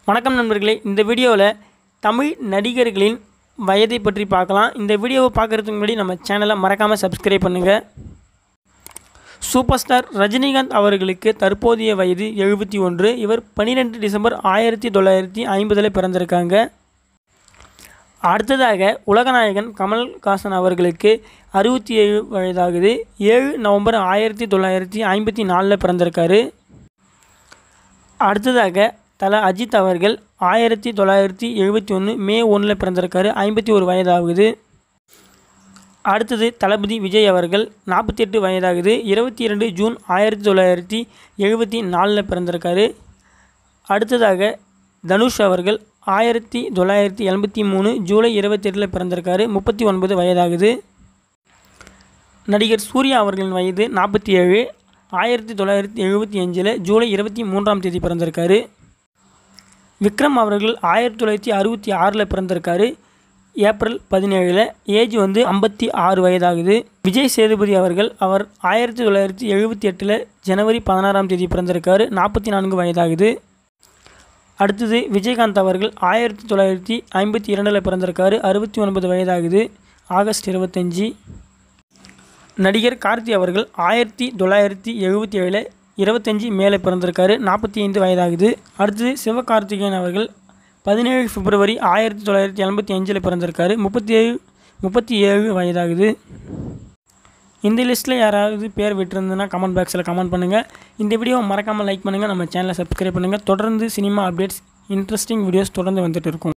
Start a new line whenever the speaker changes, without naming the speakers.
வணக்கம் நண்பர்களே இந்த வீடியோவில் தமிழ் நடிகர்களின் வயதை பற்றி பார்க்கலாம் இந்த வீடியோவை பார்க்குறதுக்கு முன்னாடி நம்ம சேனலை மறக்காமல் சப்ஸ்கிரைப் பண்ணுங்கள் சூப்பர் ஸ்டார் ரஜினிகாந்த் அவர்களுக்கு தற்போதைய வயது எழுபத்தி ஒன்று இவர் பன்னிரெண்டு டிசம்பர் ஆயிரத்தி தொள்ளாயிரத்தி ஐம்பதில் பிறந்திருக்காங்க அடுத்ததாக உலகநாயகன் கமல்ஹாசன் அவர்களுக்கு அறுபத்தி ஏழு வயதாகுது ஏழு நவம்பர் ஆயிரத்தி தொள்ளாயிரத்தி ஐம்பத்தி நாலில் பிறந்திருக்காரு அடுத்ததாக தல அஜித் அவர்கள் ஆயிரத்தி தொள்ளாயிரத்தி எழுபத்தி ஒன்று மே ஒன்றில் பிறந்திருக்காரு ஐம்பத்தி ஒரு வயதாகுது அடுத்தது தளபதி விஜய் அவர்கள் நாற்பத்தி எட்டு வயதாகுது இருபத்தி இரண்டு ஜூன் ஆயிரத்தி தொள்ளாயிரத்தி எழுபத்தி நாலில் பிறந்திருக்காரு அடுத்ததாக தனுஷ் அவர்கள் ஆயிரத்தி தொள்ளாயிரத்தி எண்பத்தி மூணு ஜூலை இருபத்தெட்டில் பிறந்திருக்காரு முப்பத்தி ஒன்பது வயதாகுது நடிகர் சூர்யா அவர்களின் வயது நாற்பத்தி ஏழு ஆயிரத்தி தொள்ளாயிரத்தி எழுபத்தி அஞ்சில் ஜூலை இருபத்தி மூன்றாம் தேதி பிறந்திருக்காரு விக்ரம் அவர்கள் ஆயிரத்தி தொள்ளாயிரத்தி அறுபத்தி ஆறில் பிறந்திருக்காரு ஏப்ரல் பதினேழில் ஏஜ் வந்து ஐம்பத்தி ஆறு வயதாகுது விஜய் சேதுபதி அவர்கள் அவர் ஆயிரத்தி தொள்ளாயிரத்தி எழுபத்தி எட்டில் ஜனவரி பதினாறாம் தேதி பிறந்திருக்காரு நாற்பத்தி நான்கு வயதாகுது அடுத்தது விஜயகாந்த் அவர்கள் ஆயிரத்தி தொள்ளாயிரத்தி ஐம்பத்தி இரண்டில் பிறந்திருக்காரு அறுபத்தி ஒன்பது வயதாகுது ஆகஸ்ட் இருபத்தஞ்சி நடிகர் கார்த்தி அவர்கள் ஆயிரத்தி தொள்ளாயிரத்தி எழுபத்தி ஏழில் இருபத்தஞ்சி மேலே பிறந்திருக்காரு நாற்பத்தி ஐந்து வயதாகுது அடுத்தது சிவகார்த்திகேயன் அவர்கள் பதினேழு பிப்ரவரி ஆயிரத்தி தொள்ளாயிரத்தி எண்பத்தி அஞ்சில் பிறந்திருக்காரு முப்பத்தி ஏழு முப்பத்தி ஏழு வயதாகுது இந்த லிஸ்ட்டில் யாராவது பேர் விட்டுருந்ததுன்னா கமெண்ட் பாக்ஸில் கமெண்ட் பண்ணுங்கள் இந்த வீடியோவை மறக்காமல் லைக் பண்ணுங்கள் நம்ம சேனலை சப்ஸ்கிரைப் பண்ணுங்கள் தொடர்ந்து சினிமா அப்டேட்ஸ் இன்ட்ரெஸ்டிங் வீடியோஸ் தொடர்ந்து வந்துட்டு இருக்கும்